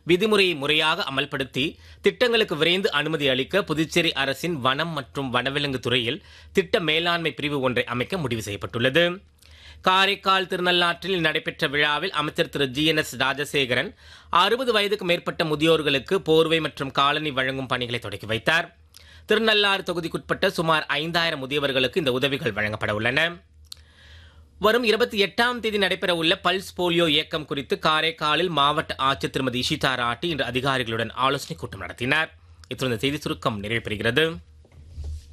விதிமுறையை முறையாக அமல்படுத்தி திட்டங்களுக்கு விரைந்து அனுமதி அளிக்க புதுச்சேரி அரசின் வனம் மற்றும் வனவிலங்கு துறையில் திட்ட மேலாண்மை பிரிவு ஒன்றை அமைக்க முடிவு செய்யப்பட்டுள்ளது காரைக்கால் திருநள்ளாற்றில் நடைபெற்ற விழாவில் அமைச்சர் Thiru G N S Rajasekaran அறுபது வயதுக்கு மேற்பட்ட முதியோர்களுக்கு போர்வை மற்றும் காலனி வழங்கும் பணிகளை தொடங்கி வைத்தார் திருநள்ளாறு தொகுதிக்குட்பட்ட சுமார் ஐந்தாயிரம் முதியவர்களுக்கு இந்த உதவிகள் வழங்கப்பட உள்ளன வரும் இருபத்தி எட்டாம் தேதி நடைபெறவுள்ள பல்ஸ் போலியோ இயக்கம் குறித்து காரைக்காலில் மாவட்ட ஆட்சியர் திருமதி இஷிதா ராட்டி இன்று அதிகாரிகளுடன் ஆலோசனைக் கூட்டம் நடத்தினார் இத்துடன் இந்த செய்தி சுருக்கம் நிறைவு பெறுகிறது